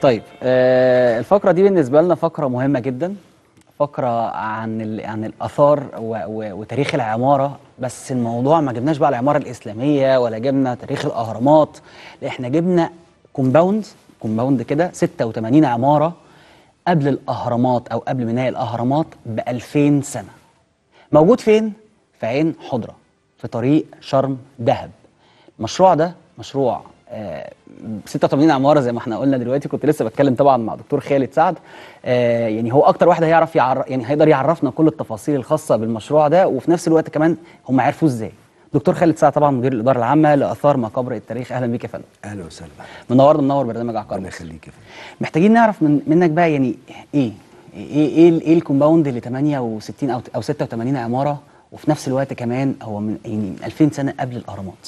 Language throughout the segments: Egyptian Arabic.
طيب آه الفقرة دي بالنسبة لنا فقرة مهمة جدا فقرة عن ال- عن الآثار و و وتاريخ العمارة بس الموضوع ما جبناش بقى العمارة الإسلامية ولا جبنا تاريخ الأهرامات لا احنا جبنا كومباوند كومباوند كده 86 عمارة قبل الأهرامات أو قبل بناء الأهرامات ب 2000 سنة موجود فين؟ في عين حضرة في طريق شرم دهب المشروع ده مشروع آه، 86 عماره زي ما احنا قلنا دلوقتي كنت لسه بتكلم طبعا مع دكتور خالد سعد آه، يعني هو اكتر واحد هيعرف يعرف يعني هيقدر يعرفنا كل التفاصيل الخاصه بالمشروع ده وفي نفس الوقت كمان هم عرفوه ازاي دكتور خالد سعد طبعا مدير الاداره العامه لاثار مقابر التاريخ اهلا بيك يا فندم اهلا وسهلا منورنا منور برنامج عقار ربنا مصر. يخليك يا فندم محتاجين نعرف من منك بقى يعني ايه ايه ايه ال- ايه الكومباوند اللي 68 او او 86 عماره وفي نفس الوقت كمان هو من يعني من 2000 سنه قبل الاهرامات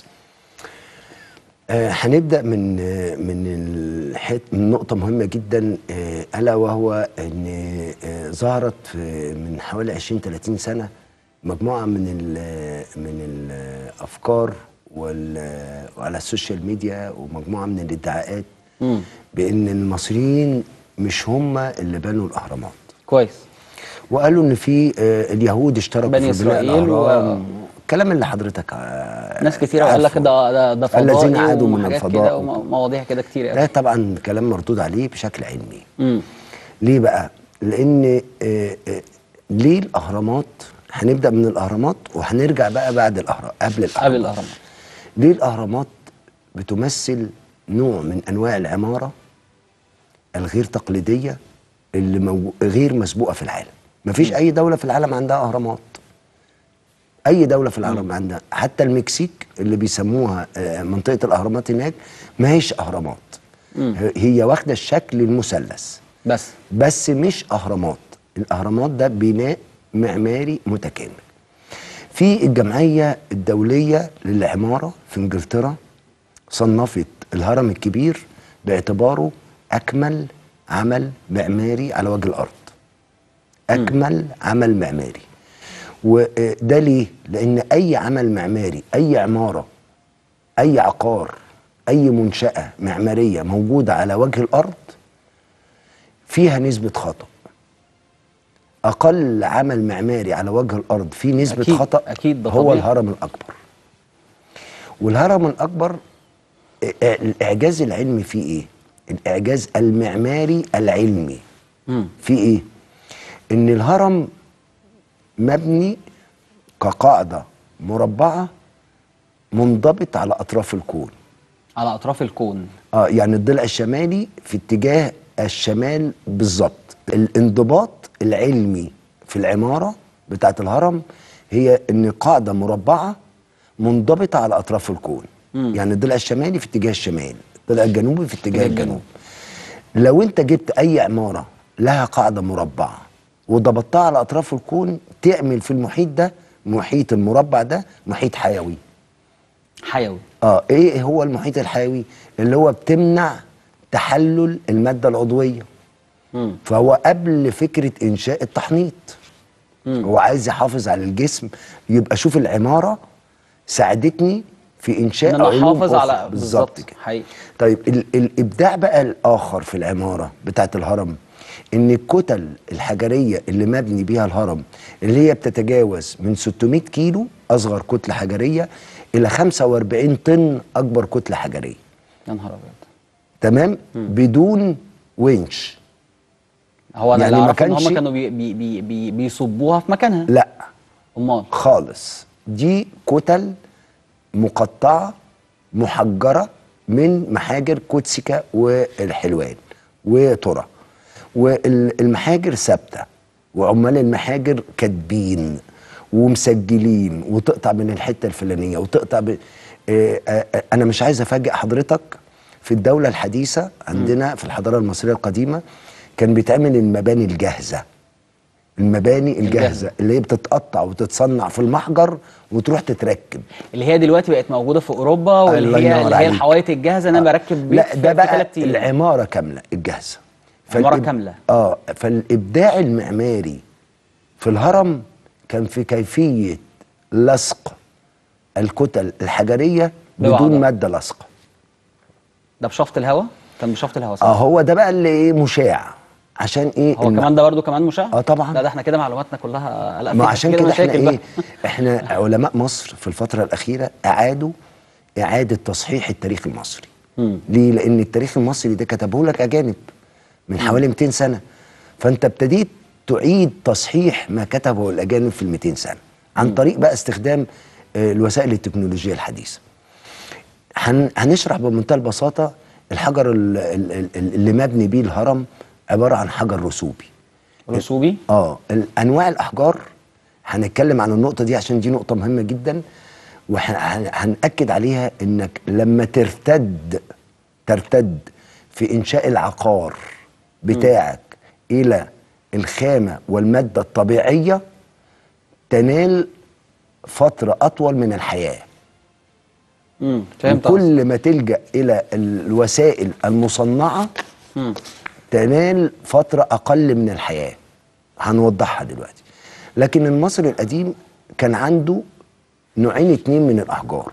آه هنبدا من آه من الحت من نقطه مهمه جدا آه الا وهو ان آه ظهرت في من حوالي 20 30 سنه مجموعه من ال من الافكار وال- وعلى السوشيال ميديا ومجموعه من الادعاءات مم. بان المصريين مش هم اللي بنوا الاهرامات كويس وقالوا ان في آه، اليهود اشتركوا بني في بناء إسرائيل و- الاهرام الكلام اللي حضرتك آه، ناس كتير قال لك عارفه. ده ده ده فضائي الذين عادوا من وحاجات الفضاء كده ومواضيع كده كتير ده قوي طبعا كلام مردود عليه بشكل علمي امم ليه بقى لان آه، آه، ليه الاهرامات هنبدا من الاهرامات وهنرجع بقى بعد الاهرام قبل الاهرامات قبل الاهرامات ليه الاهرامات بتمثل نوع من انواع العماره الغير تقليديه اللي مو... غير مسبوقه في العالم مفيش اي دوله في العالم عندها اهرامات اي دوله في العالم عندها حتى المكسيك اللي بيسموها آه، منطقه الاهرامات هناك ما هيش اهرامات مم. هي واخده الشكل المثلث بس بس مش اهرامات الاهرامات ده بناء معماري متكامل في الجمعيه الدوليه للعماره في انجلترا صنفت الهرم الكبير باعتباره اكمل عمل معماري على وجه الارض اكمل عمل معماري وده ليه لان اي عمل معماري اي عماره اي عقار اي منشاه معماريه موجوده على وجه الارض فيها نسبة خطأ أقل عمل معماري على وجه الأرض فيه نسبة أكيد، خطأ أكيد، ده هو طبيعي. الهرم الأكبر والهرم الأكبر آه، آه، الإعجاز العلمي فيه إيه؟ الإعجاز المعماري العلمي امم فيه إيه؟ إن الهرم مبني كقاعدة مربعة منضبط على أطراف الكون على اطراف الكون اه يعني الضلع الشمالي في اتجاه الشمال بالظبط الانضباط العلمي في العمارة بتاعت الهرم هي ان قاعدة مربعة منضبطة على اطراف الكون مم. يعني الضلع الشمالي في اتجاه الشمال الضلع الجنوبي في اتجاه اتجاه الجنوب لو انت جبت اي عمارة لها قاعدة مربعة وضبطتها على اطراف الكون تعمل في المحيط ده محيط المربع ده محيط حيوي حيوي اه ايه هو المحيط الحيوي اللي هو بتمنع تحلل الماده العضويه امم فهو قبل فكره انشاء التحنيط مم. هو عايز يحافظ على الجسم يبقى شوف العماره ساعدتني في انشاء ان انا علوم احافظ أخرى. على بالظبط كده حقيقي طيب ال الابداع بقى الاخر في العماره بتاعت الهرم ان الكتل الحجريه اللي مبني بيها الهرم اللي هي بتتجاوز من 600 كيلو اصغر كتله حجريه الى 45 طن اكبر كتله حجريه يا نهار ابيض تمام بدون winch هو انا يعني اللي ما اعرفه ان كانش- هم كانوا بي بي بي بي بيصبوها في مكانها لا امال خالص دي كتل مقطعه محجره من محاجر كوتسيكا والحلوان وترى والمحاجر ثابته وعمال المحاجر كاتبين ومسجلين وتقطع من الحته الفلانيه وتقطع ب... آه، آه، آه، انا مش عايز افاجئ حضرتك في الدوله الحديثه عندنا في الحضاره المصريه القديمه كان بيتعمل المباني الجاهزه المباني الجاهزة. الجاهزه اللي هي بتتقطع وتتصنع في المحجر وتروح تتركب اللي هي دلوقتي بقت موجوده في اوروبا واللي الله هي ينور اللي هي عليك. الحوايط الجاهزه انا بركب بيت لا في- ده في بقى تلات أيام. العماره كامله الجاهزه عمارة فالإب- كاملة. اه فالابداع المعماري في الهرم كان في كيفيه لصق الكتل الحجريه ببعضها. بدون ماده لصقه ده بشفط الهواء كان بشفط الهواء اه هو ده بقى اللي ايه مشاع عشان ايه هو الم- كمان ده برضو كمان مشاع آه طبعاً. لا ده احنا كده معلوماتنا كلها لا ما في عشان كده كده احنا مشاكل ايه بقى. احنا علماء مصر في الفترة الأخيرة أعادوا إعادة تصحيح التاريخ المصري مم. ليه؟ لأن التاريخ المصري ده كتبه لك أجانب من حوالي 200 سنة فأنت ابتديت تعيد تصحيح ما كتبه الأجانب في ال 200 سنة عن طريق بقى استخدام آه، الوسائل التكنولوجية الحديثة هن هنشرح بمنتهى البساطة الحجر ال- ال- ال- اللي مبني بيه الهرم عبارة عن حجر رسوبي رسوبي اه ال- انواع الاحجار هنتكلم عن النقطه دي عشان دي نقطه مهمه جدا وهنأكد عليها انك لما ترتد ترتد في انشاء العقار بتاعك الى الخامه والماده الطبيعيه تنال فتره اطول من الحياه امم فهمت قصدك. وكل ما تلجأ الى الوسائل المصنعه مم. تنال فترة أقل من الحياة هنوضحها دلوقتي لكن المصري القديم كان عنده نوعين اتنين من الأحجار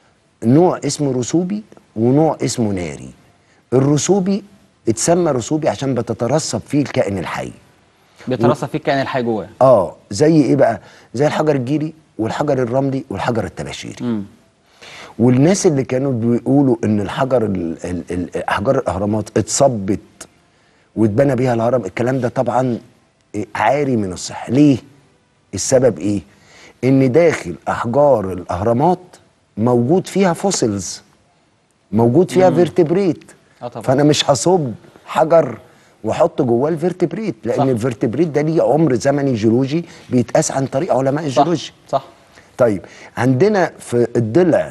نوع اسمه رسوبي ونوع اسمه ناري الرسوبي اتسمى رسوبي عشان بتترسب فيه الكائن الحي بيترسب فيه الكائن الحي جواه اه زي ايه بقى زي الحجر الجيري والحجر الرملي والحجر التباشيري مم. والناس اللي كانوا بيقولوا ان الحجر ال- ال- ال- احجار الاهرامات اتصبت واتبنى بيها الهرم الكلام ده طبعا إيه عاري من الصحه ليه السبب ايه ان داخل احجار الاهرامات موجود فيها فوسيلز موجود فيها فيرتبريت آه طبعاً. فانا مش هصب حجر واحط جواه الفيرتبريت لان صح. الفيرتبريت ده ليه عمر زمني جيولوجي بيتقاس عن طريق علماء صح الجيولوجيا صح طيب عندنا في الضلع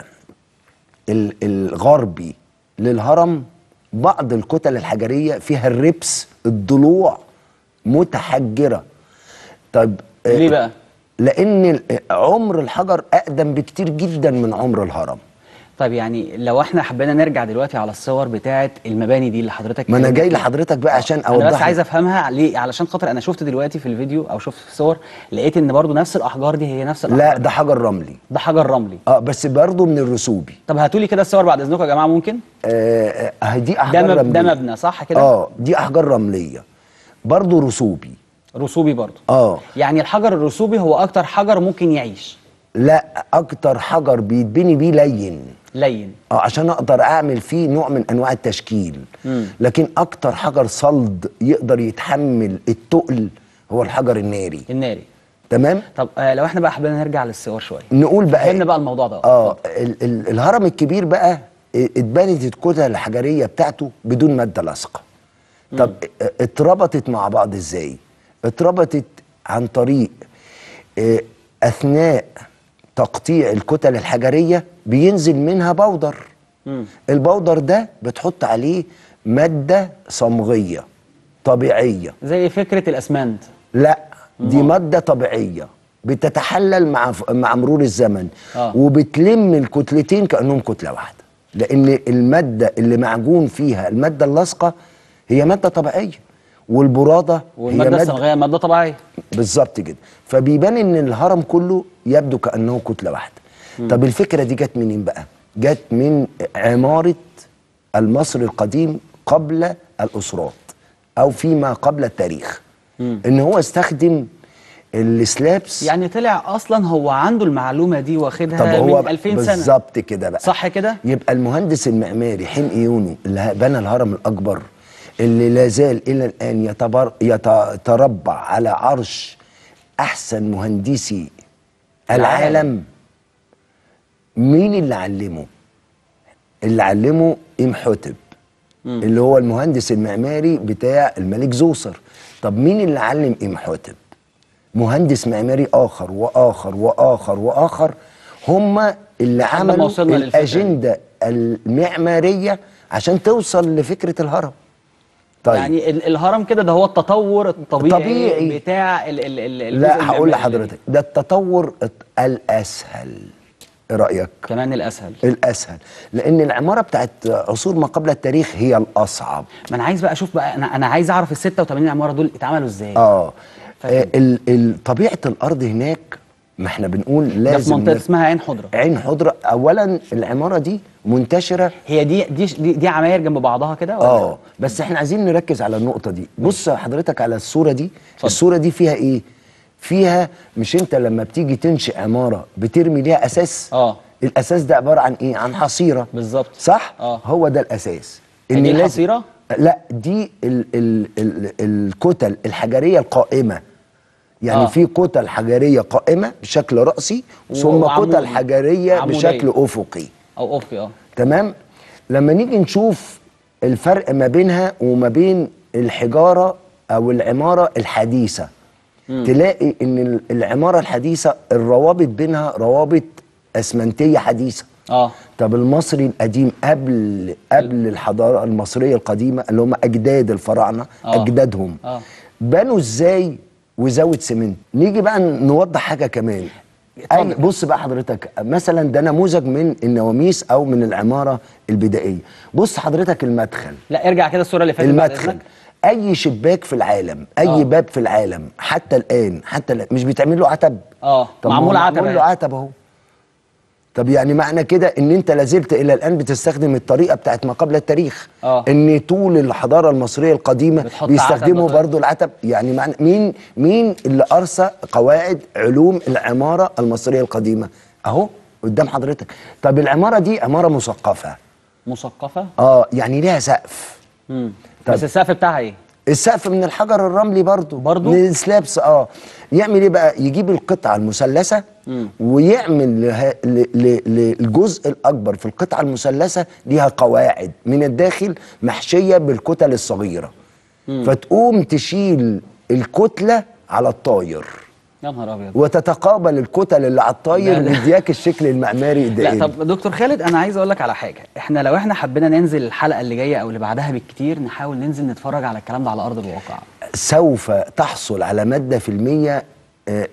ال- الغربي للهرم بعض الكتل الحجريه فيها الربس الضلوع متحجره طيب آه، ليه بقى؟ لان ال- عمر الحجر اقدم بكتير جدا من عمر الهرم طيب يعني لو احنا حبينا نرجع دلوقتي على الصور بتاعه المباني دي اللي حضرتك ما انا اتكلمت جاي فيها. لحضرتك بقى عشان انا بس اوضح عايز افهمها ليه علشان خاطر انا شفت دلوقتي في الفيديو او شفت في الصور لقيت ان برضو نفس الاحجار دي هي نفس الاحجار لا ده حجر رملي ده حجر رملي اه بس برضه من الرسوبي طب هاتوا لي كده الصور بعد اذنكم يا جماعه ممكن آه آه دي ده احجار مب... رمليه ده مبنى صح كده اه دي احجار رمليه برضه رسوبي رسوبي برضو اه يعني الحجر الرسوبي هو اكتر حجر ممكن يعيش لا اكتر حجر بيتبني بيه لين لين اه عشان اقدر اعمل فيه نوع من انواع التشكيل مم. لكن اكتر حجر صلد يقدر يتحمل التقل هو الحجر الناري الناري تمام طب آه لو احنا بقى حبينا نرجع للصور شويه نقول بقى فهمنا بقى الموضوع ده اه ال ال الهرم الكبير بقى اتبنت الكتل الحجريه بتاعته بدون ماده لاصقه طب اه، اتربطت مع بعض ازاي اتربطت عن طريق اه، اثناء تقطيع الكتل الحجريه بينزل منها بودر مم. البودر ده بتحط عليه ماده صمغيه طبيعيه زي فكره الاسمنت لا دي ماده طبيعيه بتتحلل مع مع مرور الزمن آه. وبتلم الكتلتين كانهم كتله واحده لان الماده اللي معجون فيها الماده اللاصقه هي ماده طبيعيه والبراده هي والماده ماده الصمغيه ماده طبيعيه بالظبط كده فبيبان ان الهرم كله يبدو كانه كتله واحده طب الفكره دي جت منين بقى جت من عماره المصري القديم قبل الاسرات او فيما قبل التاريخ ان هو استخدم السلابس يعني طلع اصلا هو عنده المعلومه دي واخدها طب هو من 2000 سنه بالظبط كده بقى صح كده يبقى المهندس المعماري حمقي يونو اللي بنى الهرم الاكبر اللي لا زال الى الان يتبر يتربع على عرش احسن مهندسي العالم. العالم مين اللي علمه اللي علمه امحوتب اللي هو المهندس المعماري بتاع الملك زوسر طب مين اللي علم امحوتب مهندس معماري اخر واخر واخر واخر هم اللي لحد ما عملوا وصلنا للفكرة دي. الاجنده المعماريه عشان توصل لفكره الهرم طيب يعني ال- الهرم كده ده هو التطور الطبيعي طبيعي. بتاع ال ال ال الجزء لا هقول المعماري لحضرتك ده التطور الاسهل ايه رايك كمان الاسهل الاسهل لان العماره بتاعت عصور ما قبل التاريخ هي الاصعب ما انا عايز بقى اشوف بقى انا انا عايز اعرف ال 86 عماره دول اتعملوا ازاي اه فاهم. ال- ال- طبيعه الارض هناك ما احنا بنقول ده في لازم منطقه نر- اسمها عين حضره عين حضره اولا العماره دي منتشره هي دي دي دي, دي عماير جنب بعضها كده ولا اه بس احنا عايزين نركز على النقطه دي بص حضرتك على الصوره دي اتفضل. الصوره دي فيها ايه فيها مش انت لما بتيجي تنشئ عماره بترمي ليها اساس اه الاساس ده عباره عن ايه عن حصيره بالظبط. صح آه. هو ده الاساس هي إن دي لازم- الحصيرة؟ لا دي ال ال ال الكتل الحجريه القائمه يعني آه. في كتل حجريه قائمه بشكل راسي ثم وعمودي. كتل حجريه عمودية. بشكل افقي او افقي اه تمام لما نيجي نشوف الفرق ما بينها وما بين الحجاره او العماره الحديثه تلاقي ان ال- العماره الحديثه الروابط بينها روابط اسمنتيه حديثه اه طب المصري القديم قبل قبل الحضاره المصريه القديمه اللي هم اجداد الفراعنه آه. اجدادهم آه. بنوا ازاي وزود سمنت نيجي بقى نوضح حاجه كمان اتفضل. أي بص بقى حضرتك مثلا ده نموذج من النواميس او من العماره البدائيه بص حضرتك المدخل لا ارجع كده الصوره اللي فاتت بعد المدخل إذنك. اي شباك في العالم اي آه. باب في العالم حتى الان حتى الآن مش بيتعمل له عتب اه طب ما هو معمول عتب معمول له أهي. عتب اهو طب يعني معنى كده ان انت لازلت الى الان بتستخدم الطريقه بتاعت ما قبل التاريخ آه. ان طول الحضاره المصريه القديمه بتحط بيستخدموا عتب بقى. برضو العتب يعني معنى مين مين اللي ارسى قواعد علوم العماره المصريه القديمه اهو قدام حضرتك طب العماره دي عماره مثقفه مثقفه اه يعني ليها سقف امم طب. بس السقف بتاعها ايه السقف من الحجر الرملي برضو برضو؟ من السلابس اه يعمل ايه بقى يجيب القطعه المثلثه ويعمل له... ل... ل... للجزء الاكبر في القطعه المثلثه ليها قواعد من الداخل محشيه بالكتل الصغيره فتقوم تشيل الكتله على الطاير يا نهار ابيض وتتقابل الكتل اللي على الطاير لا، لا. مدياك الشكل المعماري لا الدائري طب دكتور خالد انا عايز اقول لك على حاجه احنا لو احنا حبينا ننزل الحلقه اللي جايه او اللي بعدها بالكتير نحاول ننزل نتفرج على الكلام ده على ارض الواقع سوف تحصل على مادة فيلمية آه،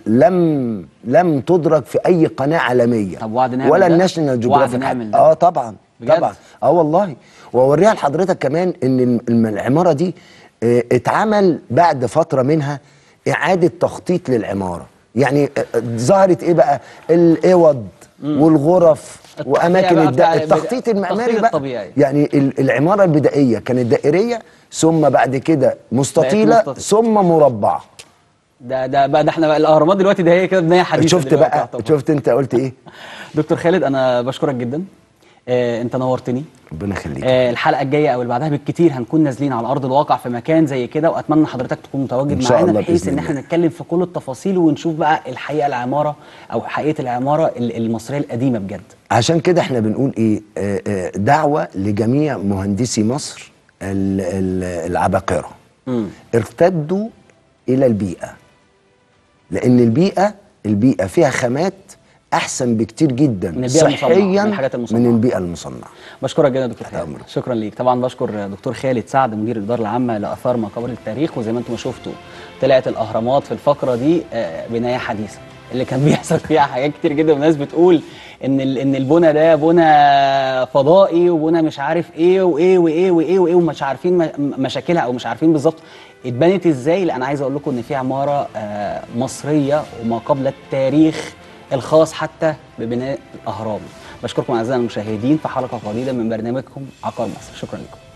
لم لم تدرك في أي قناة عالمية طب وعد نعمل ولا ده؟ الناشونال وعد جيوغرافيك نعمل حتى. ده؟ اه طبعا بجد؟ طبعا اه والله واوريها لحضرتك كمان ان الم- العمارة دي آه، اتعمل بعد فترة منها إعادة تخطيط للعمارة يعني آه، آه، ظهرت ايه بقى الاوض والغرف التخطيط واماكن بقى الد... بتاع- التخطيط المعماري التخطيط بقى الطبيعي. يعني ال- العمارة البدائية كانت دائرية ثم بعد كده مستطيلة مستطيل. ثم مربعة ده ده بقى ده احنا بقى الاهرامات دلوقتي ده هي كده بنايه حديثه شفت دلوقتي بقى يعتبر. شفت انت قلت ايه دكتور خالد انا بشكرك جدا آه انت نورتني ربنا يخليك آه الحلقه الجايه او اللي بعدها بالكتير هنكون نازلين على ارض الواقع في مكان زي كده واتمنى حضرتك تكون متواجد إن شاء معانا الله بحيث بإذن ان احنا الله. نتكلم في كل التفاصيل ونشوف بقى الحقيقه العماره او حقيقه العماره ال- المصريه القديمه بجد عشان كده احنا بنقول ايه آه، آه، دعوة لجميع مهندسي مصر ال- ال- العباقرة مم. ارتدوا الى البيئة لان البيئة البيئة فيها خامات احسن بكتير جدا من البيئة المصنعة، صحيا من الحاجات المصنعة. من البيئة المصنعة بشكرك جدا يا دكتور خالد أمرك. شكرا ليك طبعا بشكر دكتور خالد سعد مدير الاداره العامه لاثار مقابر التاريخ وزي ما انتم شفتوا طلعت الاهرامات في الفقره دي آه، بنايه حديثه اللي كان بيحصل فيها حاجات كتير جدا والناس بتقول ان ال- ان البنى ده بنى فضائي وبنى مش عارف ايه وايه وايه وايه وايه ومش عارفين م- مشاكلها او مش عارفين بالظبط اتبنت ازاي لا انا عايز اقول لكم ان في عماره آه، مصريه وما قبل التاريخ الخاص حتى ببناء الاهرام بشكركم اعزائنا المشاهدين في حلقه جديده من برنامجكم عقار مصر شكرا لكم